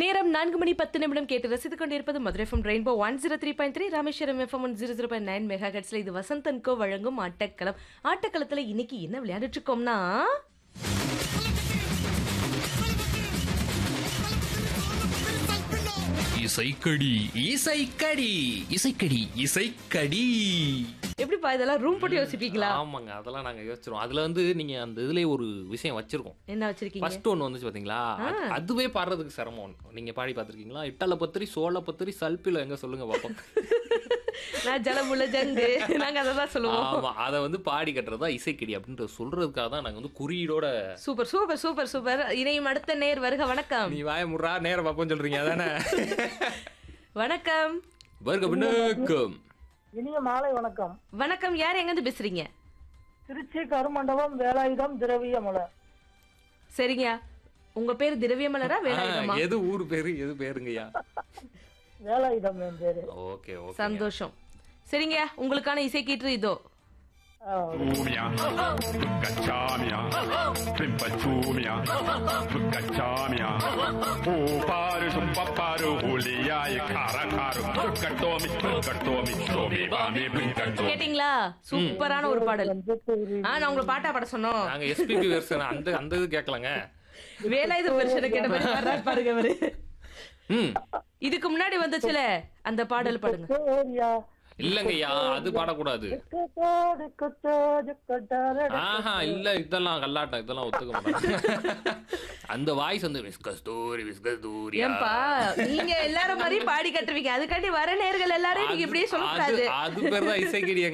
நேரம் நான்கு மணி பத்து நிமிடம் கேட்டு ரசித்துக் கொண்டிருப்பது Madurai FM rainbow one zero three point three Rameswaram FM one zero zero point nine mega ஹெட்ஸ்ல இது வசந்தன் கோ வழங்கும் ஆட்டக்களம் ஆட்டக்களத்துல இன்னைக்கு என்ன விளையாடிட்டு இருக்கோம்னா இசைக்கடி இசைக்கடி இசைக்கடி இசைக்கடி எப்படிப்பா இதெல்லாம் ரூம் போட்டு யோசிப்பீங்களா ஆமாங்க அதெல்லாம் நாங்க யோசிச்சிருவோம் அதுல வந்து நீங்க அந்த இதுலயே ஒரு விஷயம் வச்சிருக்கோம் என்ன வச்சிருக்கீங்க ஃபர்ஸ்ட் ஒன்று வந்துச்சு பாத்தீங்களா அது- அதுவே பாடுறதுக்கு சிரமம் நீங்க பாடி பார்த்திருக்கீங்களா இட்டால பத்திரி சோள பத்திரி சல்பில எங்க சொல்லுங்க பாப்போம் நான் ஜலமுள்ள ஜங்கு நாங்க அதை தான் சொல்லுவோம் ஆமா அதை வந்து பாடி கட்டுறதா இசைக்கடி அப்படின்ற சொல்றதுக்காக தான் நாங்க வந்து குறியீடோட சூப்பர் சூப்பர் சூப்பர் சூப்பர் இணையும் அடுத்த நேர் வருக வணக்கம் நீ வாய முறா நேரம் பார்ப்போம் சொல்றீங்க அதானே வணக்கம் வருக பின்னக்கம் இனிய மாலை வணக்கம் வணக்கம் யார் எங்க இருந்து பேசுறீங்க திருச்சி கருமண்டபம் வேலாயுதம் திரவியமலை சரிங்க உங்க பேர் திரவியமலரா வேலாயுதமா எது ஊர் பேரு எது பேருங்கய்யா வேலாயுதம் என் பேரு ஓகே ஓகே சந்தோஷம் சரிங்க உங்களுக்கான இசை கீற்று இதோ ஆ, Ciumia, Cacciamia, Pimpacciumia, Cacciamia, Pupare su papare, Ulia e cara caro, Catomi, Catomi, Somi, Bami, Pincatomi. கேட்டிங்களா சூப்பரான ஒரு பாடல் வந்து கூறி ஆ நான் உங்களை பாட்டா பாட சொன்னோம் நாங்க எஸ்பிபி வெர்ஷன் அந்த அந்த இது கேட்கலங்க வேலாயுத வருஷனை கேட்ட மாதிரி வர்றாரு பாருங்க அவரு ம் இதுக்கு முன்னாடி வந்துச்சுல அந்த பாடல் பாடுங்க கோரியா இல்லங்கய்யா அது பாடக்கூடாது கட்டாடு கட்டாடு கட்டாடு ஆஹா இல்ல இதெல்லாம் கல்லாட்டம் இதெல்லாம் ஒத்துக்க மாட்டாங்க அந்த வாய்ஸ் வந்து விஸ்கஸ் தூரி விஸ்கஸ் தூரியா ஏன்பா நீங்க எல்லாரும் மாதிரி பாடி கட்டுவீங்க அதுக்காண்டி வர நேர்கள் எல்லாரும் நீங்க இப்படியே சொல்லக்கூடாது அது பேர் தான் இசைக்கிடி